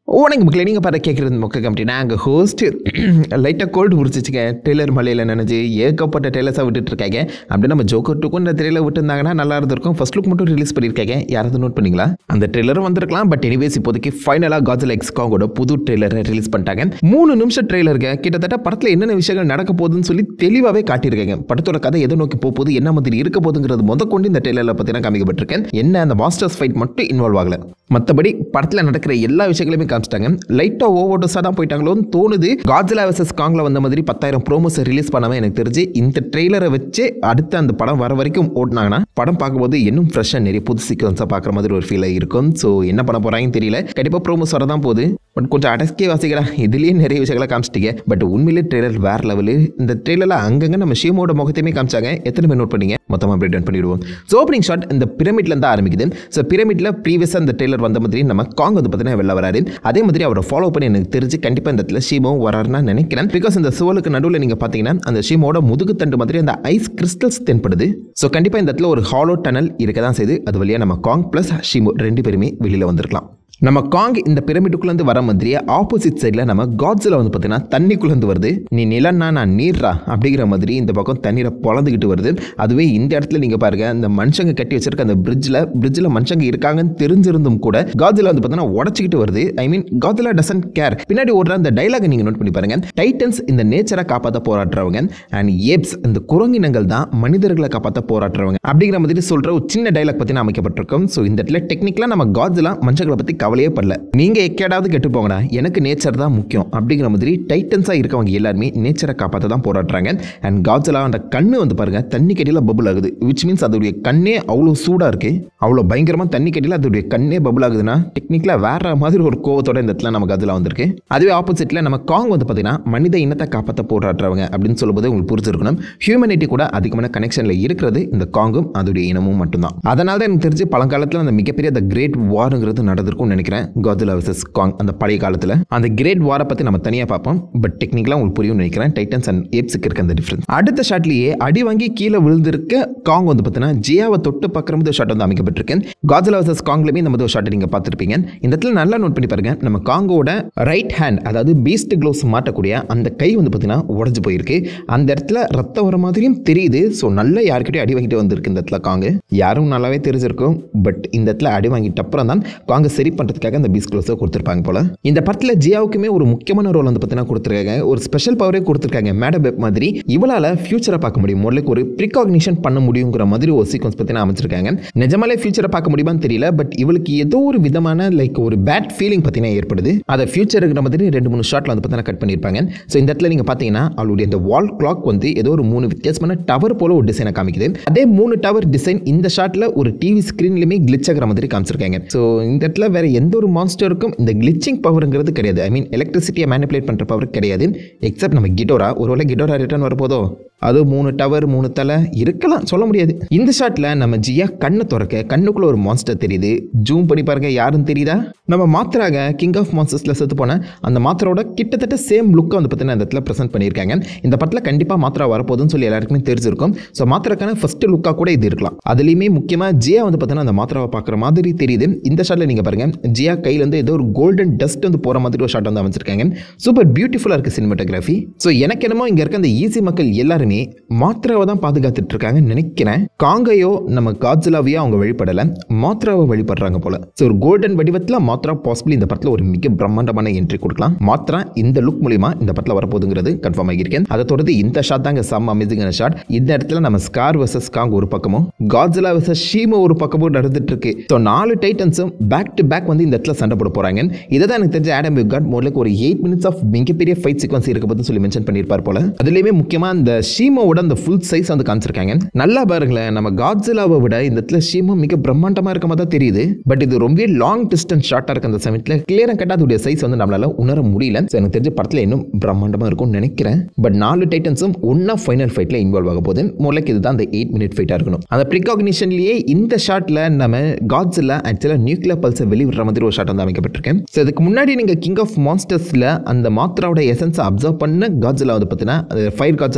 வணக்கம் மக்களே நீங்கள் பார்த்து கேட்குறது மொக்க கம்பெனி நாங்கள் ஹோஸ்ட் லைட்டாக கோல்டு பிடிச்சிச்சுங்க டெய்லர் மலையில் நினைஞ்சு ஏகப்பட்ட டெய்லர்ஸாக விட்டுட்டு இருக்காங்க அப்படியே நம்ம ஜோக்கர் டூக்கும் இந்த ட்ரெயிலர் விட்டுருந்தாங்கன்னா நல்லா இருந்திருக்கும் ஃபர்ஸ்ட் லுக் மட்டும் ரிலீஸ் பண்ணியிருக்காங்க யாராவது நோட் பண்ணீங்களா அந்த ட்ரெய்லரும் வந்திருக்கலாம் பட் எனிவேஸ் இப்போதைக்கு ஃபைனலாக காஜல் எக்ஸ்காங்கோட புது ட்ரெய்லரை ரிலீஸ் பண்ணிட்டாங்க மூணு நிமிஷம் ட்ரெய்லருங்க கிட்டத்தட்ட படத்தில் என்னென்ன விஷயங்கள் நடக்க போகுதுன்னு சொல்லி தெளிவாகவே காட்டியிருக்காங்க படத்தோட கதை எதை நோக்கி போக போகுது என்ன மாதிரி இருக்க போகுதுங்கிறது முத கொண்டு இந்த ட்ரெய்லரில் பார்த்தீங்கன்னா காமிக்கப்பட்டிருக்கேன் என்ன அந்த மாஸ்டர்ஸ் ஃபைட் மட்டும் இன்வால்வ் ஆகல மற்றபடி படத்தில் நடக்கிற எல்லா விஷயங்களையுமே காமிச்சிட்டாங்க லைட்டாக ஓவர்டோஸாக தான் போயிட்டாங்களோன்னு தோணுது காஜிலா வர்சஸ் காங்கில் வந்த மாதிரி பத்தாயிரம் ப்ரோமோஸை ரிலீஸ் பண்ணாமல் எனக்கு தெரிஞ்சு இந்த ட்ரெய்லரை வச்சு அடுத்து அந்த படம் வர வரைக்கும் ஓடினாங்கன்னா படம் பார்க்கும்போது இன்னும் ஃப்ரெஷ்ஷாக நிறைய புது சீக்வன்ஸாக பார்க்குற மாதிரி ஒரு ஃபீலாக இருக்கும் ஸோ என்ன பண்ண போகிறாங்கன்னு தெரியல கண்டிப்பாக ப்ரோமோஸ் வர தான் போகுது பட் கொஞ்சம் அடஸ்கே வாசிக்கிறா இதுலேயே நிறைய விஷயங்களை காமிச்சிட்டீங்க பட் உண்மையிலே ட்ரெய்லர் வேற லெவலு இந்த ட்ரெய்லரில் அங்கங்கே நம்ம ஷியமோட முகத்தையுமே காமிச்சாங்க எத்தனை பேர் நோட் பண்ணீங்க மொத்தமாக பிரேக் டவுன் பண்ணிடுவோம் ஸோ ஓப்பனிங் ஷாட் இந்த பிரமிட்லேருந்து ஆரம்பிக்குது ஸோ பிரமிட்டில் ப்ரீவியஸாக இந்த ட்ரெய்லர் வந்த மாதிரி நம்ம காங் வந்து பார்த்தீங்கன்னா வெளில வராரு அதே மாதிரி அவரை ஃபாலோ பண்ணி எனக்கு தெரிஞ்சு கண்டிப்பாக இந்த இடத்துல ஷீமோவும் வராருன்னு நான் நினைக்கிறேன் பிகாஸ் இந்த சுவலுக்கு நடுவில் நீங்கள் பார்த்தீங்கன்னா அந்த ஷீமோட முதுகு தண்டு மாதிரி அந்த ஐஸ் கிறிஸ்டல்ஸ் தென்படுது ஸோ கண்டிப்பாக இந்த இடத்துல ஒரு ஹாலோ டனல் இருக்க தான் செய்யுது அது வழியாக நம்ம காங் ப்ளஸ் ஷீமோ ரெண்டு பேருமே வெளியில் வந்திருக்கலாம் நம்ம காங் இந்த பிரமிட்டுக்குள்ளேருந்து வர மாதிரியே ஆப்போசிட் சைடில் நம்ம காட்ஸில் வந்து பார்த்தீங்கன்னா தண்ணிக்குள்ளேருந்து வருது நீ நிலன்னா நான் நீர்ரா அப்படிங்கிற மாதிரி இந்த பக்கம் தண்ணீரை பொழந்துக்கிட்டு வருது அதுவே இந்த இடத்துல நீங்கள் பாருங்க அந்த மனுஷங்க கட்டி வச்சிருக்க அந்த பிரிட்ஜில் பிரிட்ஜில் மனுஷங்க இருக்காங்கன்னு தெரிஞ்சிருந்தும் கூட காட்ஸில் வந்து பார்த்தீங்கன்னா உடச்சிக்கிட்டு வருது ஐ மீன் காட்ஸில் டசன்ட் கேர் பின்னாடி ஓடுற அந்த டைலாகை நீங்கள் நோட் பண்ணி பாருங்க டைட்டன்ஸ் இந்த நேச்சரை காப்பாற்ற போராடுறவங்க அண்ட் ஏப்ஸ் இந்த குரங்கினங்கள் தான் மனிதர்களை காப்பாற்ற போராடுறவங்க அப்படிங்கிற மாதிரி சொல்கிற ஒரு சின்ன டைலாக் பற்றி அமைக்கப்பட்டிருக்கும் ஸோ இந்த இடத்துல டெக்னிக்கலாக நம்ம காட்ஸ்லாம் மனுஷங்களை பற்றி கவலையே படல நீங்கள் எக்கேடாவது கெட்டு போங்கடா எனக்கு நேச்சர் தான் முக்கியம் அப்படிங்கிற மாதிரி டைட்டன்ஸாக இருக்கவங்க எல்லாருமே நேச்சரை காப்பாற்ற தான் போராடுறாங்க அண்ட் காட்ஸில் அந்த கண்ணு வந்து பாருங்க தண்ணி கட்டியில் பபுள் ஆகுது விச் மீன்ஸ் அதோடைய கண்ணே அவ்வளோ சூடாக இருக்கு அவ்வளோ பயங்கரமாக தண்ணி கட்டியில் அதோடைய கண்ணே பபுள் ஆகுதுன்னா டெக்னிக்கலாக வேற மாதிரி ஒரு கோவத்தோட இந்த இடத்துல நமக்கு அதில் வந்திருக்கு அதுவே ஆப்போசிட்டில் நம்ம காங் வந்து பார்த்தீங்கன்னா மனித இனத்தை காப்பாற்ற போராடுறவங்க அப்படின்னு சொல்லும்போது உங்களுக்கு புரிஞ்சிருக்கணும் ஹியூமனிட்டி கூட அதிகமான கனெக்ஷனில் இருக்கிறது இந்த காங்கும் அதோடைய இனமும் மட்டும்தான் அதனால தான் எனக்கு தெரிஞ்சு பழங்காலத்தில் அந்த மிகப்பெரிய அந்த கிரேட் வாருங்கிறது நடந்திருக்கும்னு நினைக்கிறேன் காஜிலா வர்சஸ் காங் அந்த பழைய காலத்தில் அந்த கிரேட் வாரை பற்றி நம்ம தனியாக பார்ப்போம் பட் டெக்னிக்கலாக உங்களுக்கு புரியும் நினைக்கிறேன் டைட்டன்ஸ் அண்ட் ஏப்ஸுக்கு இருக்க அந்த டிஃப்ரென்ஸ் அடுத்த ஷாட்லேயே அடி வாங்கி கீழே விழுந்திருக்க காங் வந்து பார்த்தீங்கன்னா ஜியாவை தொட்டு பார்க்குற மாதிரி ஷாட் வந்து அமைக்கப்பட்டிருக்கேன் காஜிலா வர்சஸ் காங்லேயுமே இந்த மாதிரி ஒரு ஷாட்டை நீங்கள் பார்த்துருப்பீங்க இந்த இடத்துல நல்லா நோட் பண்ணி பாருங்க நம்ம காங்கோட ரைட் ஹேண்ட் அதாவது பீஸ்ட் க்ளோஸ் மாட்டக்கூடிய அந்த கை வந்து பார்த்தீங்கன்னா உடஞ்சு போயிருக்கு அந்த இடத்துல ரத்தம் வர மாதிரியும் தெரியுது ஸோ நல்லா யாருக்கிட்டையும் அடி வாங்கிட்டு வந்திருக்கு இந்த இடத்துல காங்கு யாரும் நல்லாவே தெரிஞ்சிருக்கும் பட் இந்த இடத்துல அடி வாங்கிட்ட அப்புறம் தான் காங்க சரி பண்ணுறதுக்காக அந்த பீஸ் க்ளோஸை கொடுத்துருப்பாங்க போல இந்த படத்தில் ஜியாவுக்குமே ஒரு முக்கியமான ரோல் வந்து பார்த்தீங்கன்னா கொடுத்துருக்காங்க ஒரு ஸ்பெஷல் பவரே கொடுத்துருக்காங்க மேடம் வெப் மாதிரி இவளால் ஃபியூச்சரை பார்க்க முடியும் முதல்ல ஒரு ப்ரிகாக்னிஷன் பண்ண முடியுங்கிற மாதிரி ஒரு சீக்வன்ஸ் பார்த்தீங்கன்னா அமைச்சிருக்காங்க நிஜமாலே ஃபியூச்சரை பார்க்க முடியுமான்னு தெரியல பட் இவளுக்கு ஏதோ ஒரு விதமான லைக் ஒரு பேட் ஃபீலிங் பார்த்தீங்கன்னா ஏற்படுது அதை ஃபியூச்சர் இருக்கிற மாதிரி ரெண்டு மூணு ஷாட்டில் வந்து பார்த்தீங்கன்னா கட் பண்ணியிருப்பாங்க ஸோ இந்த இடத்துல நீங்கள் பார்த்தீங்கன்னா அவளுடைய அந்த வால் கிளாக் வந்து ஏதோ ஒரு மூணு வித்தியாசமான டவர் போல ஒரு டிசைனை காமிக்குது அதே மூணு டவர் டிசைன் இந்த ஷாட்டில் ஒரு டிவி ஸ்க்ரீன்லையுமே கிளிச் ஆகிற மாதிரி காமிச்சிருக்காங்க ஸோ இந்த இடத்துல வேற எந்த ஒரு மான்ஸ்டருக்கும் இந்த கிளிச்சிங் பவருங்கிறது கிடையாது ஐ மீன் எலக்ட்ரிசிட்டியை மேனிப்புலேட் பண்ணுற பவர் கிடையாது எக்ஸப்ட் நம்ம கிட்டோரா ஒருவேளை கிட்டோரா ரிட்டர்ன் வரப்போதோ அது மூணு டவர் மூணு தலை இருக்கலாம் சொல்ல முடியாது இந்த ஷாட்டில் நம்ம ஜியா கண்ணை திறக்க கண்ணுக்குள்ள ஒரு மான்ஸ்டர் தெரியுது ஜூம் பண்ணி பாருங்க யாருன்னு தெரியுதா நம்ம மாத்திராக கிங் ஆஃப் மான்ஸ்டர்ஸில் செத்து போன அந்த மாத்திரோட கிட்டத்தட்ட சேம் லுக்கை வந்து பார்த்தீங்கன்னா இந்த இடத்துல ப்ரெசென்ட் பண்ணியிருக்காங்க இந்த படத்தில் கண்டிப்பாக மாத்திரா வரப்போகுதுன்னு சொல்லி எல்லாருக்குமே தெரிஞ்சிருக்கும் ஸோ மாத்திராக்கான ஃபர்ஸ்ட் லுக்காக கூட இது இருக்கலாம் அதுலேயுமே முக்கியமாக ஜியா வந்து பார்த்தீங்கன்னா அந்த மாத்திராவை பார்க்குற மாதிரி தெரியுது இந்த ஷாட்டில் நீங்கள் பாருங்க ஜியா கையிலேருந்து ஏதோ ஒரு கோல்டன் டஸ்ட் வந்து போகிற மாதிரி ஒரு ஷாட் வந்து அமைச்சிருக்காங்க சூப்பர் பியூட்டிஃபுல்லாக இருக்குது சினிமாட்டோகிராஃபி ஸோ எனக்கு என்னமோ இங்கே இருக்க அந்த ஈஸி மக்கள் எல்லாருமே மாத்ராவை தான் பாதுகாத்துட்டு இருக்காங்கன்னு நினைக்கிறேன் காங்கையோ நம்ம காட்ஸிலாவையோ அவங்க வழிபடலை மாத்ராவை வழிபடுறாங்க போல ஸோ ஒரு கோல்டன் வடிவத்தில் மாத்ரா பாசிபிளி இந்த படத்தில் ஒரு மிக பிரம்மாண்டமான என்ட்ரி கொடுக்கலாம் மாத்ரா இந்த லுக் மூலிமா இந்த படத்தில் வரப்போகுதுங்கிறது கன்ஃபார்ம் ஆகியிருக்கேன் அதை தொடர்ந்து இந்த ஷாட் தாங்க செம்ம அமேசிங்கான ஷாட் இந்த இடத்துல நம்ம ஸ்கார் வர்சஸ் காங் ஒரு பக்கமும் காட்ஸிலா வர்சஸ் ஷீமோ ஒரு பக்கமும் நடந்துட்டு இருக்கு ஸோ நாலு டைட்டன்ஸும் பேக் டு பேக் வந்து இந்த இடத்துல சண்டை போட போறாங்க இதை தான் எனக்கு தெரிஞ்ச ஆடம் காட் மோட்லுக்கு ஒரு எயிட் மினிட்ஸ் ஆஃப் மிகப்பெரிய ஃபைட் சீக்வன்ஸ் இருக்க போது சொல்லி மென்ஷன் பண்ணியிருப்பார் போல அதுலேயுமே முக்கியமாக இந்த ஷீமோவோட அந்த ஃபுல் சைஸ் வந்து காமிச்சிருக்காங்க நல்லா பாருங்களேன் நம்ம காட்ஸிலாவை விட இந்த இடத்துல ஷீமோ மிக பிரம்மாண்டமாக இருக்க மாதிரி தான் தெரியுது பட் இது ரொம்ப லாங் டிஸ்டன்ஸ் ஷார்ட்டாக இருக்க அந்த சமயத்தில் கிளியராக கட்டாக அதோடைய சைஸ் வந்து நம்மளால உணர முடியல ஸோ எனக்கு தெரிஞ்ச படத்தில் இன்னும் பிரம்மாண்டமாக இருக்கும்னு நினைக்கிறேன் பட் நாலு டைட்டன்ஸும் ஒன்னா ஃபைனல் ஃபைட்டில் இன்வால்வ் ஆக போகுது மூலைக்கு இதுதான் அந்த எயிட் மினிட் ஃபைட்டாக இருக்கணும் அந்த ப்ரிகாக்னிஷன்லேயே இந்த ஷாட்டில் நம்ம காட்ஸில் ஆக்சுவலாக நியூக்ளியர் பல்ஸை வெளிவிடுற மாதிரி ஒரு ஷாட் வந்து அமைக்கப்பட்டிருக்கேன் ஸோ இதுக்கு முன்னாடி நீங்கள் கிங் ஆஃப் மான்ஸ்டர்ஸில் அந்த மாத்ராவோட எசன்ஸை அப்சர்வ் பண்ண காட்ஸில் வந்து பார்த்தீங்கன்னா அது ஃபயர் காட்ஸலாவாக மாதிரி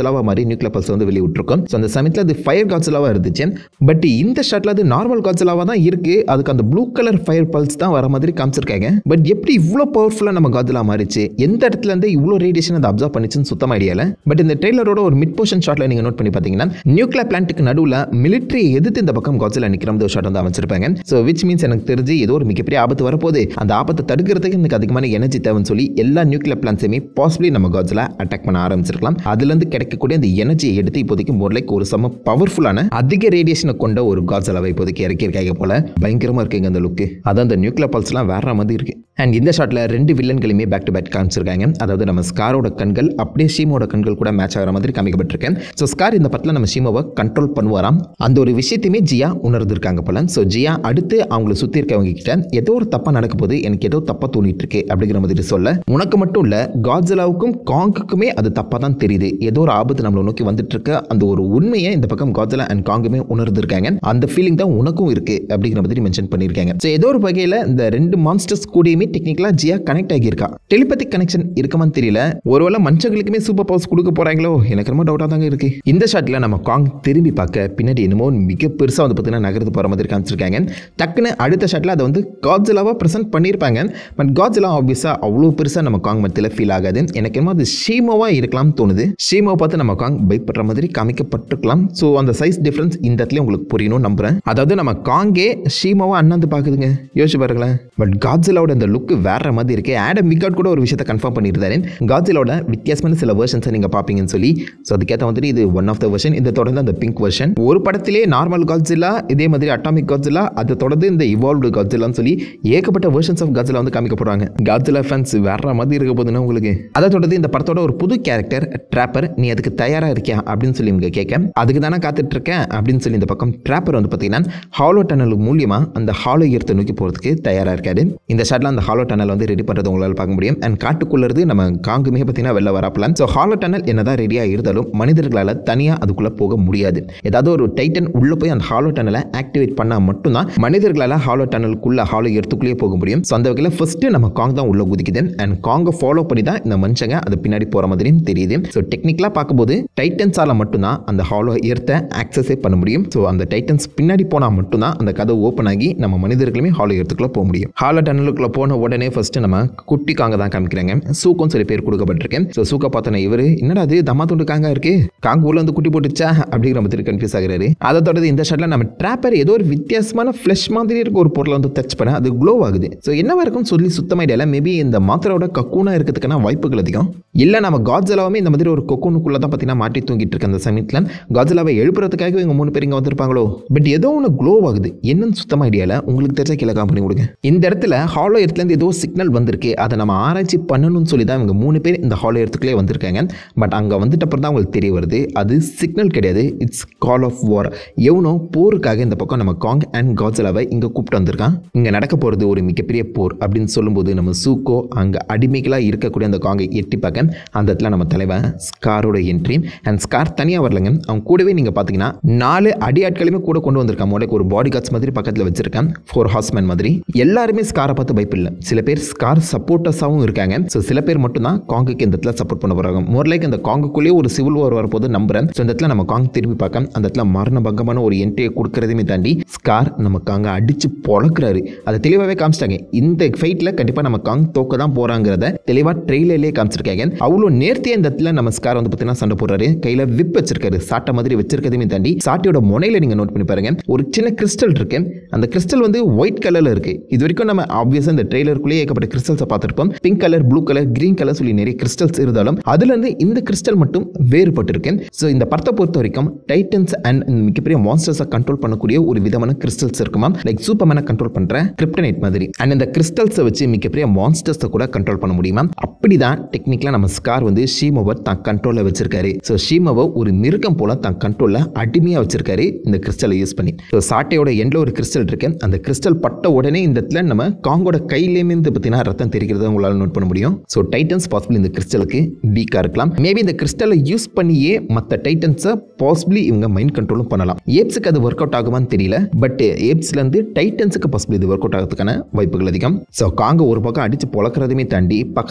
நியூக்ளியர் பல்ஸ் வந்து வெளியே விட்டுருக்கும் ஸோ அந்த சமயத்தில் அது ஃபயர் காட்ஸிலாவாக இருந்துச்சு பட் இந்த ஷாட்டில் அது நார்மல் காட்ஸிலாவாக தான் இருக்குது அதுக்கு அந்த ப்ளூ கலர் ஃபயர் பல்ஸ் தான் வர மாதிரி காமிச்சிருக்காங்க பட் எப்படி இவ்வளோ பவர்ஃபுல்லாக நம்ம காட்ஸிலா மாறிச்சு எந்த இடத்துல இருந்து இவ்வளோ ரேடியேஷன் அதை அப்சர்வ் பண்ணிச்சுன்னு சுத்தமாக ஐடியால பட் இந்த ட்ரெய்லரோட ஒரு மிட் போர்ஷன் ஷாட்டில் நீங்கள் நோட் பண்ணி பார்த்தீங்கன்னா நியூக்ளியர் பிளான்ட்டுக்கு நடுவில் மிலிட்ரி எதிர்த்து இந்த பக்கம் காட்ஸில் நிற்கிற மாதிரி ஒரு ஷாட் வந்து அமைச்சிருப்பாங்க ஸோ விச் மீன்ஸ் எனக்கு தெரிஞ்சு ஏதோ ஒரு மிகப்பெரிய ஆபத்து வரப்போகுது அந்த ஆபத்தை தடுக்கிறதுக்கு எனக்கு அதிகமான எனர்ஜி தேவைன்னு சொல்லி எல்லா நியூக்ளியர் பிளான்ஸையுமே பாசிபிளி நம்ம காட்ஸில் அட்டாக் பண்ண ஆரம்பிச்சிருக்கலாம் அதுலேருந்து கிடைக்கக்கூடிய அந்த எனர்ஜியை எடுத்து இப்போதைக்கு மோர் லைக் ஒரு செம்ம பவர்ஃபுல்லான அதிக ரேடியேஷனை கொண்ட ஒரு காட்ஸிலாவை இப்போதைக்கு இறக்கியிருக்காங்க போல பயங்கரமாக இருக்குங்க அந்த லுக்கு அதான் அந்த நியூக்ளியர் பல்ஸ்லாம் வேற மாதிரி இருக்கு அண்ட் இந்த ஷாட்டில் ரெண்டு வில்லன்களையுமே பேக் டு பேக் காமிச்சிருக்காங்க அதாவது நம்ம ஸ்காரோட கண்கள் அப்படியே ஷீமோட கண்கள் கூட மேட்ச் ஆகிற மாதிரி காமிக்கப்பட்டிருக்கேன் ஸோ ஸ்கார் இந்த படத்தில் நம்ம ஷீமோவை கண்ட்ரோல் பண்ணுவாராம் அந்த ஒரு விஷயத்தையுமே ஜியா உணர்ந்திருக்காங்க போல ஸோ ஜியா அடுத்து அவங்கள சுற்றி இருக்கவங்க கிட்ட ஏதோ ஒரு தப்பாக நடக்க போது எனக்கு ஏதோ தப்பாக தோணிட்டு இருக்கு அப்படிங்கிற மாதிரி சொல்ல உனக்கு மட்டும் இல்லை காட்ஸிலாவுக்கும் காங்குக்குமே அது தப்பாக தான் தெரியுது ஏதோ ஒரு ஆபத்து நம்மளை நோக்கி வந்துட்டு இருக்க அந்த ஒரு உண்மையை இந்த பக்கம் காட்ஸிலா அண்ட் காங்குமே உணர்ந்திருக்காங்க அந்த ஃபீலிங் தான் உனக்கும் இருக்கு அப்படிங்கிற மாதிரி மென்ஷன் பண்ணியிருக்காங்க ஸோ ஏதோ ஒரு வகையில் இந்த ரெண்டு மான்ஸ்டர்ஸ் கூடயுமே டெக்னிக்கலாக ஜியா கனெக்ட் ஆகியிருக்கா டெலிபதிக் கனெக்ஷன் இருக்குமான்னு தெரியல ஒருவேளை மனுஷங்களுக்குமே சூப்பர் பவர்ஸ் கொடுக்க போறாங்களோ எனக்கு ரொம்ப டவுட்டாக தாங்க இருக்கு இந்த ஷாட்டில் நம்ம காங் திரும்பி பார்க்க பின்னாடி என்னமோ மிக பெருசாக வந்து பார்த்தீங்கன்னா நகர்ந்து போகிற மாதிரி காமிச்சிருக்காங்க டக்குன்னு அடுத்த ஷாட்டில் அதை வந்து காட்ஸிலாவாக ப்ரெசென்ட் பண்ணியிருப்பாங்க பட் காட்ஸிலா ஆப்வியஸாக அவ்வளோ பெருசாக நம்ம காங் மத்தியில் ஃபீல் ஆகாது எனக்கு என்னமோ அது ஷீமோவாக இருக்கலாம்னு தோணுது ஷீமோவை பார்த்து நம்ம காங் பயப்படுற மாதிரி காமிக்கப்பட்டிருக்கலாம் ஸோ அந்த சைஸ் டிஃப்ரென்ஸ் இந்த இடத்துல உங்களுக்கு புரியணும் நம்புறேன் அதாவது நம்ம காங்கே ஷீமோவை அண்ணாந்து பார்க்குதுங்க யோசிச்சு பாருங்களேன் பட் காட்ஸிலாவோட அந்த லுக் வேற மாதிரி இருக்கு ஆடம் விகாட் கூட ஒரு விஷயத்தை கன்ஃபார்ம் பண்ணியிருந்தாரு காட்ஸிலோட வித்தியாசமான சில வெர்ஷன்ஸை நீங்கள் பார்ப்பீங்கன்னு சொல்லி ஸோ அதுக்கேற்ற மாதிரி இது ஒன் ஆஃப் த வெர்ஷன் இந்த தொடர்ந்து அந்த பிங்க் வெர்ஷன் ஒரு படத்திலே நார்மல் காட்ஸிலா இதே மாதிரி அட்டாமிக் காட்ஸிலா அதை தொடர்ந்து இந்த இவால்வ்டு காட்ஸிலான்னு சொல்லி ஏகப்பட்ட வெர்ஷன்ஸ் ஆஃப் காட்ஸிலா வந்து காமிக்கப்படுறாங்க காட்ஸிலா ஃபேன்ஸ் வேற மாதிரி இருக்க போதுன்னா உங்களுக்கு அதை தொடர்ந்து இந்த படத்தோட ஒரு புது கேரக்டர் ட்ராப்பர் நீ அதுக்கு தயாராக இருக்கியா அப்படின்னு சொல்லி இவங்க கேட்க அதுக்கு தானே காத்துட்டு இருக்கேன் அப்படின்னு சொல்லி இந்த பக்கம் ட்ராப்பர் வந்து பார்த்தீங்கன்னா ஹாலோ டனல் மூலியமா அந்த ஹாலோ ஈர்த்தை நோக்கி போகிறதுக்கு தயாராக இருக்காரு இந்த ஷாட்டில் அந்த ஹாலோ டனல் வந்து ரெடி பண்ணுறது உங்களால் பார்க்க முடியும் அண்ட் காட்டுக்குள்ளது நம்ம காங்குமே பார்த்தீங்கன்னா வெளில வராப்பலாம் ஸோ ஹாலோ டனல் என்னதான் ரெடியாக இருந்தாலும் மனிதர்களால் தனியாக அதுக்குள்ளே போக முடியாது ஏதாவது ஒரு டைட்டன் உள்ளே போய் அந்த ஹாலோ டனலை ஆக்டிவேட் பண்ணால் மட்டும்தான் மனிதர்களால் ஹாலோ டனலுக்குள்ள ஹாலோ எடுத்துக்குள்ளேயே போக முடியும் ஸோ அந்த வகையில் ஃபஸ்ட்டு நம்ம காங் தான் உள்ள குதிக்குது அண்ட் காங்கை ஃபாலோ பண்ணி தான் இந்த மனுஷங்க அது பின்னாடி போகிற மாதிரியும் தெரியுது ஸோ டெக்னிக்கலாக பார்க்கும்போது டைட்டன்ஸால் மட்டும்தான் அந்த ஹாலோ எர்த்தை ஆக்சஸே பண்ண முடியும் ஸோ அந்த டைட்டன்ஸ் பின்னாடி போனால் மட்டும்தான் அந்த கதை ஓப்பன் ஆகி நம்ம மனிதர்களுமே ஹாலோ எர்த்துக்குள்ளே போக முடியும் ஹாலோ டனலுக்குள்ளே போன உடனே ஃபஸ்ட்டு நம்ம குட்டி காங்க தான் காமிக்கிறாங்க சூக்கும் சில பேர் கொடுக்கப்பட்டிருக்கேன் ஸோ சூக்கா பார்த்தோன்னா இவர் என்னடா அது தம்மா துண்டு காங்கா இருக்கு காங்க ஊர்ல வந்து குட்டி போட்டுச்சா அப்படிங்கிற மாதிரி கன்ஃபியூஸ் ஆகுறாரு அதை தொடர்ந்து இந்த ஷாட்டில் நம்ம ட்ராப்பர் ஏதோ ஒரு வித்தியாசமான ஃப்ளஷ் மாதிரி இருக்க ஒரு பொருளை வந்து டச் பண்ண அது க்ளோ ஆகுது ஸோ என்னவா இருக்கும்னு சொல்லி சுத்தமாக இடையில மேபி இந்த மாத்திரோட கக்கூனாக இருக்கிறதுக்கான வாய்ப்புகள் அதிகம் இல்லை நம்ம காட்ஸலாவே இந்த மாதிரி ஒரு கொக்கூனுக்குள்ளே தான் பார்த்தீங்கன்னா மாட்டி தூங்கிட்டு இருக்க அந்த சமயத்தில் காட்ஸலாவை எழுப்புறதுக்காக இவங்க மூணு பேர் இங்கே வந்திருப்பாங்களோ பட் ஏதோ ஒன்று க்ளோ ஆகுது என்னன்னு சுத்தமாக ஐடியாவில் உங்களுக்கு தெரிஞ்ச கீழே பண்ணி கொடுங்க இந்த இடத்துல ஹாலோ இடத்துலேருந்து ஏதோ சிக்னல் வந்திருக்கு அதை நம்ம ஆராய்ச்சி பண்ணணும்னு சொல்லி தான் இவங்க மூணு பேர் இந்த ஹாலோ இடத்துக்குள்ளே வந்திருக்காங்க பட் அங்கே வந்துட்ட அப்புறம் தான் உங்களுக்கு தெரிய வருது அது சிக்னல் கிடையாது இட்ஸ் கால் ஆஃப் வார் எவனோ போருக்காக இந்த பக்கம் நம்ம காங் அண்ட் காட்ஸலாவை இங்கே கூப்பிட்டு வந்திருக்கான் இங்கே நடக்க போகிறது ஒரு மிகப்பெரிய போர் அப்படின்னு சொல்லும்போது நம்ம சூக்கோ அங்கே அடிமைகளாக இருக்கக்கூடிய அந்த காங்கை எட்டி பார்க்க அந்த இடத்துல நம்ம தலைவன் ஸ்காரோட என்ட்ரி அண்ட் ஸ்கார் தனியாக வரலங்க அவன் கூடவே நீங்கள் பார்த்தீங்கன்னா நாலு அடியாட்களையுமே கூட கொண்டு வந்திருக்கான் மோடைக்கு ஒரு பாடி கார்ட்ஸ் மாதிரி பக்கத்தில் வச்சிருக்கான் ஃபோர் ஹார்ஸ்மேன் மாதிரி எல்லாருமே ஸ்காரை பார்த்து பயப்பில்லை சில பேர் ஸ்கார் சப்போர்ட்டர்ஸாகவும் இருக்காங்க ஸோ சில பேர் மட்டும்தான் காங்குக்கு இந்த இடத்துல சப்போர்ட் பண்ண போகிறாங்க மோர் லைக் இந்த காங்குக்குள்ளேயே ஒரு சிவில் வார் வரப்போது நம்புறேன் ஸோ இந்த இடத்துல நம்ம காங் திரும்பி பார்க்க அந்த இடத்துல மரண பங்கமான ஒரு என்ட்ரியை கொடுக்கறதையுமே தாண்டி ஸ்கார் நம்ம காங்க அடிச்சு பொழக்கிறாரு அதை தெளிவாகவே காமிச்சிட்டாங்க இந்த ஃபைட்டில் கண்டிப்பாக நம்ம காங் தோக்க தான் போகிறாங்கிறத தெளிவாக ட்ரெயிலர்லேயே காமிச்சிருக்காங்க அவ்வளோ நேர்த்தியாக இந்த இடத்துல நம்ம ஸ்கார் வந்து பார்த்தீங்கன்னா சண்டை போடுறாரு கையில் விப் வச்சிருக்காரு சாட்டை மாதிரி வச்சிருக்கதையுமே தாண்டி சாட்டியோட முனையில் நீங்கள் நோட் பண்ணி பாருங்க ஒரு சின்ன கிறிஸ்டல் இருக்கு அந்த கிறிஸ்டல் வந்து ஒயிட் கலரில் இருக்கு இது வரைக்கும் நம்ம ஆப்வியஸாக இந்த ட்ரெய்லருக்குள்ளேயே ஏகப்பட்ட கிறிஸ்டல்ஸை பார்த்துருப்போம் pink colour blue colour green colour சொல்லி நிறைய கிறிஸ்டல்ஸ் இருந்தாலும் அதுலேருந்து இந்த கிறிஸ்டல் மட்டும் வேறுபட்டிருக்கு ஸோ இந்த படத்தை பொறுத்த வரைக்கும் டைட்டன்ஸ் அண்ட் மிகப்பெரிய மான்ஸ்டர்ஸை கண்ட்ரோல் பண்ணக்கூடிய ஒரு விதமான கிறிஸ்டல்ஸ் இருக்குமா லைக் சூப்பர்மேனை கண்ட்ரோல் பண்ணுற கிரிப்டனைட் மாதிரி அண்ட் இந்த கிறிஸ்டல்ஸை வச்சு மிகப்பெரிய மான்ஸ்டர்ஸை கூட கண்ட்ரோல் பண்ண முடியுமா அப்படி தான் டெக்னிக்கலாக நம்ம ஸ்கார் வந்து ஷீமோவை தான் கண்ட்ரோலில் வச்சிருக்காரு ஸோ ஷீமோவை ஒரு மிருகம் போல தான் கண்ட்ரோலில் அடிமையாக வச்சிருக்காரு இந்த கிறிஸ்டலை யூஸ் பண்ணி ஸோ சாட்டையோட எண்டில் ஒரு கிறிஸ்டல் இருக்கு அந்த கிறிஸ்டல் பட்ட உடனே இந்த இடத்துல நம்ம காங்கோட கையிலேயுமே இருந்து பார்த்தீங்கன்னா ரத்தம் தெரிக்கிறத உங்களால் நோட் பண்ண முடியும் ஸோ டைட்டன்ஸ் பாசிபிள் இந்த கிறிஸ்டலுக்கு வீக்காக இருக்கலாம் மேபி இந்த கிறிஸ்டலை யூஸ் பண்ணியே மற்ற டைட்டன்ஸை பாசிபிளி இவங்க மைண்ட் கண்ட்ரோலும் பண்ணலாம் ஏப்ஸுக்கு அது ஒர்க் அவுட் ஆகுமான்னு தெரியல பட் ஏப்ஸ்லேருந்து டைட்டன்ஸுக்கு பாசிபிள் இது ஒர்க் அவுட் ஆகிறதுக்கான வாய்ப்புகள் அதிகம் ஸோ காங்க ஒரு பக்கம் அடித்து பொழக்கிறதுமே தாண்டி பக்கத்தில் இந்த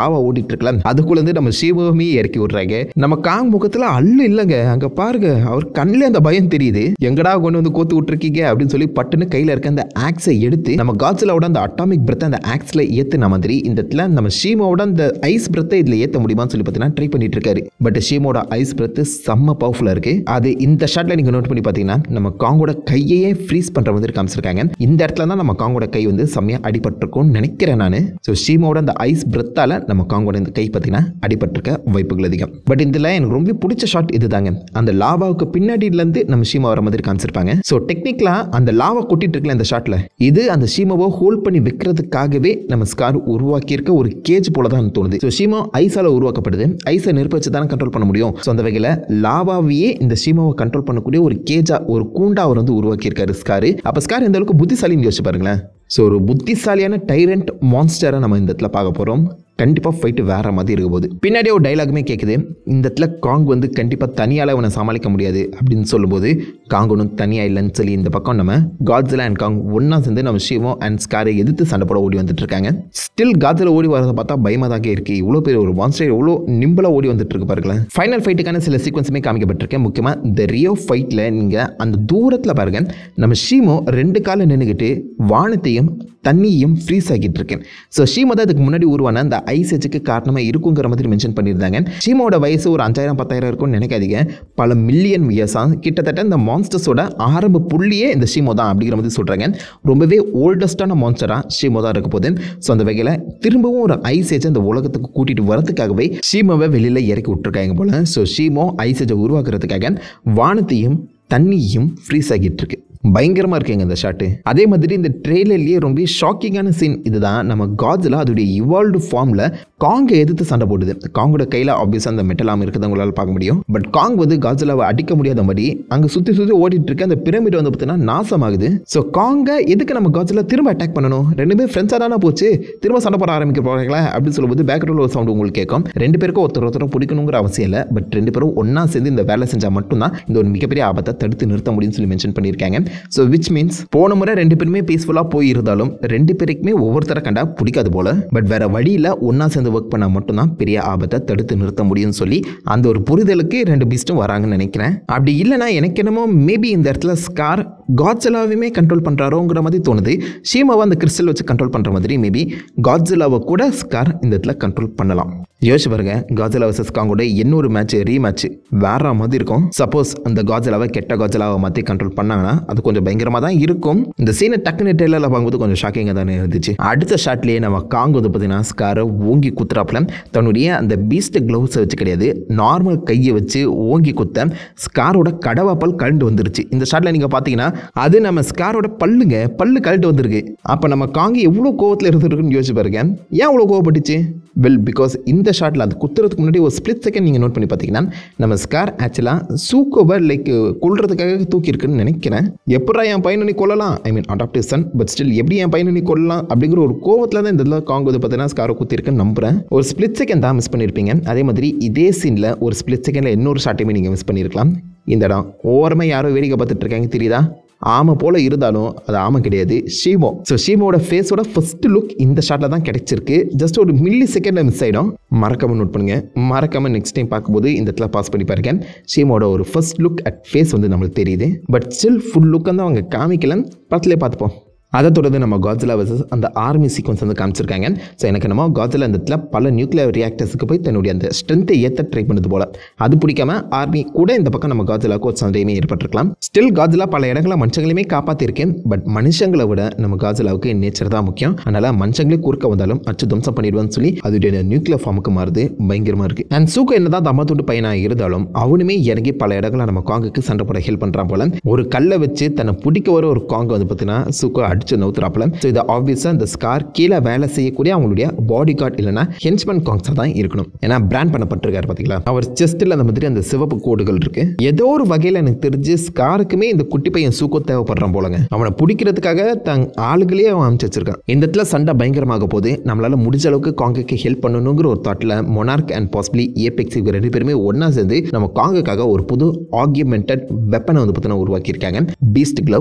லாவா ஓடிட்டு இருக்கலாம் அதுக்குள்ள இருந்து நம்ம சிவமே இறக்கி விடுறாங்க நம்ம காங் முகத்துல அல்லு இல்லைங்க அங்க பாருங்க அவர் கண்ணில் அந்த பயம் தெரியுது எங்கடா கொண்டு வந்து கோத்து விட்டுருக்கீங்க அப்படின்னு சொல்லி பட்டுன்னு கையில இருக்க அந்த ஆக்ஸை எடுத்து நம்ம காட்சிலாவோட அந்த அட்டாமிக் பிரத்தை அந்த ஆக்ஸ்ல ஏத்துன மாதிரி இந்த இடத்துல நம்ம ஷீமோட அந்த ஐஸ் பிரத்தை இதுல ஏத்த முடியுமான்னு சொல்லி பார்த்தீங்கன்னா ட்ரை பண்ணிட்டு இருக்காரு பட் ஷீமோட ஐஸ் பிரத்து செம்ம பவர்ஃபுல்லா இருக்கு அது இந்த ஷாட்ல நீங்க நோட் பண்ணி பார்த்தீங்கன்னா நம்ம காங்கோட கையையே ஃப்ரீஸ் பண்ற மாதிரி காமிச்சிருக்காங்க இந்த இடத்துல தான் நம்ம காங்கோட கை வந்து செம்மையா அடிபட்டிருக்கும்னு நினைக்கிறேன் நான் ஸோ ஷீமோட அந்த ஐஸ் பிரத்தால நம்ம காங்கோட இந்த கை பார்த்தீங்கன்னா அடிபட்டிருக்க வாய்ப்புகள் அதிகம் பட் இதில் எனக்கு ரொம்ப பிடிச்ச ஷாட் இதுதாங்க அந்த லாவாவுக்கு பின்னாடியிலேருந்து நம்ம ஷீமா வர மாதிரி காமிச்சிருப்பாங்க ஸோ டெக்னிக்கலாக அந்த லாவா கொட்டிட்டு இருக்கல இந்த ஷாட்டில் இது அந்த ஷீமாவை ஹோல்ட் பண்ணி வைக்கிறதுக்காகவே நம்ம ஸ்கார் உருவாக்கியிருக்க ஒரு கேஜ் போல தான் தோணுது ஸோ ஷீமா ஐஸால் உருவாக்கப்படுது ஐஸை நெருப்பு வச்சு தானே கண்ட்ரோல் பண்ண முடியும் ஸோ அந்த வகையில் லாவாவையே இந்த ஷீமாவை கண்ட்ரோல் பண்ணக்கூடிய ஒரு கேஜா ஒரு கூண்டா அவர் வந்து உருவாக்கியிருக்காரு ஸ்கார் அப்போ ஸ்கார் எந்த அளவுக்கு புத்திசாலின்னு யோசிச்சு பாருங்களேன் ஸோ ஒரு புத்திசாலியான டைரண்ட் மான்ஸ்டரை நம்ம இந்த இடத்துல பார்க்க போகிறோம் கண்டிப்பாக ஃபைட்டு வேற மாதிரி இருக்க போகுது பின்னாடியே ஒரு டைலாகுமே கேட்குது இந்த இடத்துல காங் வந்து கண்டிப்பாக தனியால் அவனை சமாளிக்க முடியாது அப்படின்னு சொல்லும்போது காங் ஒன்றும் தனியாக இல்லைன்னு சொல்லி இந்த பக்கம் நம்ம காட்ஸில் அண்ட் காங் ஒன்றா சேர்ந்து நம்ம ஷிவோ அண்ட் ஸ்காரை எதிர்த்து சண்டை போட ஓடி வந்துட்டு இருக்காங்க ஸ்டில் காட்ஸில் ஓடி வரதை பார்த்தா பயமாக தாங்க இருக்குது இவ்வளோ பெரிய ஒரு மான்ஸ்டர் எவ்வளோ நிம்பலாக ஓடி வந்துட்டு இருக்கு பாருங்களேன் ஃபைனல் ஃபைட்டுக்கான சில சீக்வன்ஸுமே காமிக்கப்பட்டிருக்கேன் முக்கியமாக இந்த ரியோ ஃபைட்டில் நீங்கள் அந்த தூரத்தில் பாருங்க நம்ம ஷீமோ ரெண்டு காலில் நின்றுக்கிட்டு வானத்தையும் தண்ணியும் ஃப்ரீஸ் ஆகிட்டு இருக்கேன் ஸோ ஷீமோ தான் இதுக்கு முன்னாடி உருவான அந்த ஐஸ் ஏஜுக்கு காரணமாக இருக்குங்கிற மாதிரி மென்ஷன் பண்ணியிருந்தாங்க ஷீமோட வயசு ஒரு அஞ்சாயிரம் பத்தாயிரம் இருக்கும்னு நினைக்காதீங்க பல மில்லியன் இயர்ஸாக கிட்டத்தட்ட இந்த மான்ஸ்டர்ஸோட ஆரம்ப புள்ளியே இந்த ஷீமோ தான் அப்படிங்கிற மாதிரி சொல்கிறாங்க ரொம்பவே ஓல்டஸ்டான மான்ஸ்டராக ஷீமோ தான் இருக்க போகுது ஸோ அந்த வகையில் திரும்பவும் ஒரு ஐஸ் ஏஜை அந்த உலகத்துக்கு கூட்டிகிட்டு வரதுக்காகவே ஷீமோவை வெளியில் இறக்கி விட்டுருக்காங்க போல ஸோ ஷீமோ ஐஸ் ஏஜை உருவாக்குறதுக்காக வானத்தையும் தண்ணியும் ஃப்ரீஸ் ஆகிட்டு இருக்கு பயங்கரமாக இருக்குங்க இந்த ஷாட்டு அதே மாதிரி இந்த ட்ரெய்லர்லேயே ரொம்ப ஷாக்கிங்கான சீன் இதுதான் நம்ம காட்ஸில் அதோடைய இவால்வ்டு ஃபார்மில் காங்கை எதிர்த்து சண்டை போடுது காங்கோட கையில் ஆப்வியஸாக அந்த மெட்டலாம் இருக்கிறத உங்களால் பார்க்க முடியும் பட் காங் வந்து காட்ஸிலாவை அடிக்க முடியாத மாதிரி அங்கே சுற்றி சுற்றி ஓடிட்டு இருக்க அந்த பிரமிட் வந்து பார்த்தீங்கன்னா நாசமாகுது ஸோ காங்கை எதுக்கு நம்ம காட்ஸில் திரும்ப அட்டாக் பண்ணணும் ரெண்டுமே ஃப்ரெண்ட்ஸாக தானே போச்சு திரும்ப சண்டை போட ஆரம்பிக்க போகிறாங்களா அப்படின்னு சொல்லும்போது பேக்ரவுண்டில் ஒரு சவுண்ட் உங்களுக்கு கேட்கும் ரெண்டு பேருக்கும் ஒருத்தர் ஒருத்தர் பிடிக்கணுங்கிற அவசியம் இல்லை பட் ரெண்டு பேரும் ஒன்றா சேர்ந்து இந்த வேலை செஞ்சால் மட்டும்தான் இந்த ஒரு மிகப்பெரிய ஆபத்தை தடுத்து நிறுத்த முடியும்னு சொல்லி மென்ஷன் பண்ணியிருக்காங்க ஸோ விச் மீன்ஸ் போன முறை ரெண்டு பேருமே பீஸ்ஃபுல்லாக போயிருந்தாலும் ரெண்டு பேருக்குமே ஒவ்வொருத்தரை கண்டா பிடிக்காது போல பட் வேற வழியில் ஒன்றா சேர்ந்து ஒர்க் பண்ணால் மட்டும்தான் பெரிய ஆபத்தை தடுத்து நிறுத்த முடியும்னு சொல்லி அந்த ஒரு புரிதலுக்கு ரெண்டு பீஸ்ட்டும் வராங்கன்னு நினைக்கிறேன் அப்படி இல்லைனா எனக்கு என்னமோ மேபி இந்த இடத்துல ஸ்கார் காட்ஸிலாவையுமே கண்ட்ரோல் பண்ணுறாரோங்கிற மாதிரி தோணுது ஷீமாவை அந்த கிறிஸ்டல் வச்சு கண்ட்ரோல் பண்ணுற மாதிரி மேபி காட்ஸிலாவை கூட ஸ்கார் இந்த இடத்துல கண்ட்ரோல் பண்ணலாம் யோசிச்சு பாருங்க காஜலா வர்சஸ் காங்கோட இன்னொரு மேட்ச் ரீ மேட்ச் வேற மாதிரி இருக்கும் சப்போஸ் அந்த காஜலாவை கெட்ட காஜலாவை மாற்றி கண்ட்ரோல் பண்ணாங்கன்னா அது கொஞ்சம் பயங்கரமாக தான் இருக்கும் இந்த சீனை டக்குனு டெய்லரில் பார்க்கும்போது கொஞ்சம் ஷாக்கிங்காக தானே இருந்துச்சு அடுத்த ஷாட்லேயே நம்ம காங் வந்து பார்த்தீங்கன்னா ஸ்காரை ஓங்கி குத்துறாப்புல தன்னுடைய அந்த பீஸ்ட் க்ளவுஸை வச்சு கிடையாது நார்மல் கையை வச்சு ஓங்கி குத்த ஸ்காரோட கடவாப்பல் கழண்டு வந்துருச்சு இந்த ஷாட்டில் நீங்கள் பார்த்தீங்கன்னா அது நம்ம ஸ்காரோட பல்லுங்க பல்லு கழண்டு வந்திருக்கு அப்போ நம்ம காங்கி எவ்வளோ கோவத்தில் இருந்திருக்குன்னு யோசிச்சு பாருங்க ஏன் அவ்வளோ கோவப்பட்டுச்சு வெல் பிகாஸ் இந்த ஷாட்டில் அது குத்துறதுக்கு முன்னாடி ஒரு ஸ்பிளிட் செகண்ட் நீங்கள் நோட் பண்ணி பார்த்தீங்கன்னா நம்ம ஸ்கார் ஆக்சுவலாக சூக்கோவை லைக் கொள்றதுக்காக தூக்கியிருக்குன்னு நினைக்கிறேன் எப்படா என் பையனை நீ கொல்லலாம் I mean adoptive son but still எப்படி என் பையனை நீ கொல்லலாம் அப்படிங்கிற ஒரு கோவத்தில் தான் இந்த இதில் காங் வந்து பார்த்தீங்கன்னா ஸ்காரை குத்திருக்குன்னு நம்புறேன் ஒரு ஸ்பிளிட் செகண்ட் தான் மிஸ் பண்ணியிருப்பீங்க அதே மாதிரி இதே சீனில் ஒரு ஸ்பிளிட் செகண்டில் இன்னொரு ஷாட்டையுமே நீங்கள் மிஸ் பண்ணியிருக்கலாம் இந்த இடம் ஓரமாக யாரோ வேடிக்கை பார்த்துட்டு இருக்காங்க தெரியுதா ஆமை போல இருந்தாலும் அது ஆமை கிடையாது ஷீமோ ஸோ ஷீமோட ஃபேஸோட ஃபர்ஸ்ட் லுக் இந்த ஷாட்டில் தான் கிடைச்சிருக்கு ஜஸ்ட் ஒரு மில்லி செகண்டில் மிஸ் ஆகிடும் மறக்காம நோட் பண்ணுங்க மறக்காம நெக்ஸ்ட் டைம் பார்க்கும்போது இந்த இடத்துல பாஸ் பண்ணி பாருங்க ஷீமோட ஒரு ஃபர்ஸ்ட் லுக் அட் ஃபேஸ் வந்து நம்மளுக்கு தெரியுது பட் ஸ்டில் ஃபுல் லுக் வந்து அவங்க காமிக்கல படத்துலேயே பார்த்துப்போம் அதை தொடர்ந்து நம்ம காட்ஸிலா வர்சஸ் அந்த ஆர்மி சீக்வன்ஸ் வந்து காமிச்சிருக்காங்க ஸோ எனக்கு நம்ம காட்ஸில் அந்த இடத்துல பல நியூக்ளியர் ரியாக்டர்ஸுக்கு போய் தன்னுடைய அந்த ஸ்ட்ரென்த்தை ஏற்ற ட்ரை பண்ணது போல அது பிடிக்காம ஆர்மி கூட இந்த பக்கம் நம்ம காட்ஸிலாவுக்கு ஒரு சண்டையுமே ஏற்பட்டிருக்கலாம் ஸ்டில் காட்ஸிலா பல இடங்களை மனுஷங்களையுமே காப்பாற்றிருக்கேன் பட் மனுஷங்களை விட நம்ம காட்ஸிலாவுக்கு நேச்சர் தான் முக்கியம் அதனால் மனுஷங்களே குறுக்க வந்தாலும் அச்சு துவம்சம் பண்ணிடுவான்னு சொல்லி அதோடைய நியூக்ளியர் ஃபார்முக்கு மாறுது பயங்கரமாக இருக்குது அண்ட் சூக்க என்ன தான் தம்மத்துண்டு பையனாக இருந்தாலும் அவனுமே இறங்கி பல இடங்களில் நம்ம காங்குக்கு சண்டை போட ஹெல்ப் பண்ணுறான் போல ஒரு கல்லை வச்சு தன்னை பிடிக்க வர ஒரு காங்க வந்து பார்த்தீங்கன்னா சூக்கோ அடிச்சு நவுத்துறாப்புல ஸோ இது ஆப்வியஸாக இந்த ஸ்கார் கீழே வேலை செய்யக்கூடிய அவங்களுடைய பாடி கார்டு இல்லைனா ஹென்ச்மன் காங்ஸாக தான் இருக்கணும் ஏன்னா பிராண்ட் பண்ணப்பட்டிருக்காரு பார்த்தீங்களா அவர் செஸ்ட்டில் அந்த மாதிரி அந்த சிவப்பு கோடுகள் இருக்கு ஏதோ ஒரு வகையில் எனக்கு தெரிஞ்சு ஸ்காருக்குமே இந்த குட்டி பையன் சூக்கோ தேவைப்படுறான் போலங்க அவனை பிடிக்கிறதுக்காக தன் ஆளுகளே அவன் அமைச்சு வச்சிருக்கான் இந்த இடத்துல சண்டை பயங்கரமாக போது நம்மளால முடிஞ்ச அளவுக்கு காங்குக்கு ஹெல்ப் பண்ணணுங்கிற ஒரு தாட்டில் மொனார்க் அண்ட் பாசிபிளி ஏபெக்ஸ் இவங்க ரெண்டு பேருமே ஒன்றா சேர்ந்து நம்ம காங்குக்காக ஒரு புது ஆர்கியூமெண்டட் வெப்பனை வந்து பார்த்தீங்கன்னா உருவாக்கியிருக்காங்க பீஸ்ட் கிளவுஸ்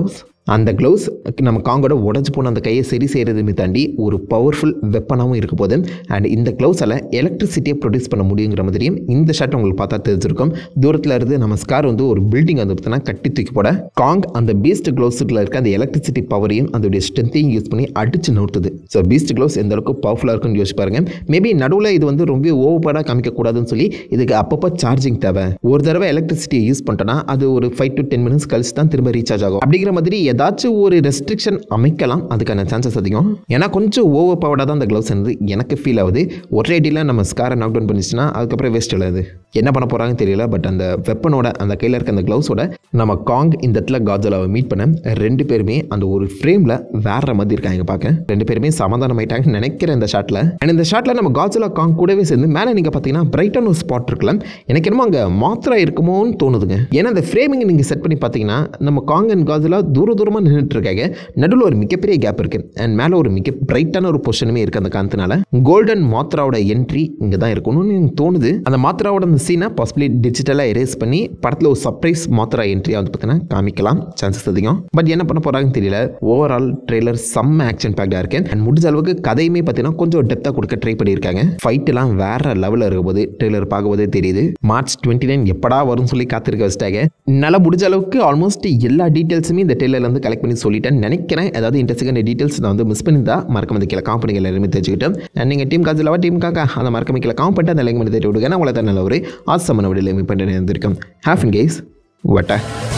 அந்த க்ளவுஸ் நம்ம காங்கோட உடஞ்சி போன அந்த கையை சரி செய்கிறதுமே தாண்டி ஒரு பவர்ஃபுல் வெப்பனாகவும் இருக்க போது அண்ட் இந்த க்ளவுஸால் எலக்ட்ரிசிட்டியை ப்ரொடியூஸ் பண்ண முடியுங்கிற மாதிரியும் இந்த ஷாட் உங்களுக்கு பார்த்தா தெரிஞ்சிருக்கும் தூரத்தில் இருந்து நம்ம ஸ்கார் வந்து ஒரு பில்டிங் வந்து பார்த்தீங்கன்னா கட்டி தூக்கி போட காங் அந்த பீஸ்ட் க்ளவுஸுக்குள்ள இருக்க அந்த எலக்ட்ரிசிட்டி பவரையும் அதோடைய ஸ்ட்ரென்த்தையும் யூஸ் பண்ணி அடிச்சு நோட்டுது ஸோ பீஸ்ட் க்ளவுஸ் எந்த அளவுக்கு பவர்ஃபுல்லாக இருக்குன்னு யோசிச்சு பாருங்க மேபி நடுவில் இது வந்து ரொம்ப ஓவர்பாடாக காமிக்கக்கூடாதுன்னு சொல்லி இதுக்கு அப்பப்போ சார்ஜிங் தேவை ஒரு தடவை எலக்ட்ரிசிட்டியை யூஸ் பண்ணிட்டோன்னா அது ஒரு ஃபைவ் டு டென் மினிட்ஸ் கழிச்சு தான் திரும்ப ரீசார்ஜ் ஆகும் அப்படிங்கிற மாதிரி ஏதாச்சும் ஒரு ரெஸ்ட்ரிக்ஷன் அமைக்கலாம் அதுக்கான சான்சஸ் அதிகம் ஏன்னா கொஞ்சம் ஓவர் பவர்டாக தான் அந்த க்ளவுஸ் வந்து எனக்கு ஃபீல் ஆகுது ஒரே அடியில் நம்ம ஸ்காரை நாக் டவுன் பண்ணிச்சுன்னா அதுக்கப்புறம் வேஸ்ட் இல்லாது என்ன பண்ண போகிறாங்கன்னு தெரியல பட் அந்த வெப்பனோட அந்த கையில் இருக்க அந்த க்ளவுஸோட நம்ம காங் இந்த இடத்துல காஜலாவை மீட் பண்ண ரெண்டு பேருமே அந்த ஒரு ஃப்ரேமில் வேற மாதிரி இருக்காங்க பார்க்க ரெண்டு பேருமே சமாதானம் ஆயிட்டாங்கன்னு நினைக்கிறேன் இந்த ஷாட்டில் அண்ட் இந்த ஷாட்டில் நம்ம காஜலா காங் கூடவே சேர்ந்து மேலே நீங்கள் பார்த்தீங்கன்னா பிரைட்டான ஒரு ஸ்பாட் இருக்குல்ல எனக்கு என்னமோ அங்கே மாத்திரா இருக்குமோன்னு தோணுதுங்க ஏன்னா அந்த ஃப்ரேமிங் நீங்கள் செட் பண்ணி பார்த்தீங்கன்னா நம்ம காங் அண்ட் காஜலா தூர தூரமாக நின்றுட்டு இருக்காங்க நடுவில் ஒரு மிகப்பெரிய கேப் இருக்கு அண்ட் மேலே ஒரு மிக பிரைட்டான ஒரு பொசிஷனுமே இருக்கு அந்த காந்தனால கோல்டன் மாத்ராவோட என்ட்ரி இங்கே தான் இருக்கணும்னு எனக்கு தோணுது அந்த மாத்ராவோட அந்த சீனை பாசிபிளி டிஜிட்டலாக எரேஸ் பண்ணி படத்தில் ஒரு சர்ப்ரைஸ் மாத்ரா என்ட்ரியாக வந்து பார்த்தீங்கன்னா காமிக்கலாம் சான்சஸ் அதிகம் பட் என்ன பண்ண போகிறாங்கன்னு தெரியல ஓவரால் ட்ரெய்லர் செம்ம ஆக்ஷன் பேக்டாக இருக்கு அண்ட் முடிஞ்ச அளவுக்கு கதையுமே பார்த்தீங்கன்னா கொஞ்சம் டெப்த்தாக கொடுக்க ட்ரை பண்ணியிருக்காங்க ஃபைட்டெல்லாம் வேற லெவலில் இருக்கும்போது ட்ரெய்லர் பார்க்கும்போதே தெரியுது மார்ச் டுவெண்ட்டி நைன் எப்படா வரும்னு சொல்லி காத்திருக்க வச்சிட்டாங்க நல்லா முடிஞ்ச அளவுக்கு ஆல்மோஸ்ட் எல்லா டீட்டெயில்ஸுமே இந்த ட்ரெய்லர்ல இருந்து கலெக்ட் பண்ணி சொல்லிட்டேன் நினைக்கிறேன் ஏதாவது இன்ட்ரெஸ்டிங்கான டீட்டெயில்ஸ் நான் வந்து மிஸ் பண்ணியிருந்தா மறக்காம இந்த கீழே காம்பனிகள் எல்லாருமே தெரிஞ்சுக்கிட்டேன் And நீங்கள் டீம் காஜிலவா டீம் காக்கா அந்த மறக்காம கீழே காம் பண்ணிட்டு அந்த லைக் பண்ணி தேடி விடுங்க நான் உங்களை தான் நல்ல ஒரு ஆசமான விடையில் மீட் பண்ணி இருந்திருக்கேன் ஹாஃப் இன் கேஸ் வட்ட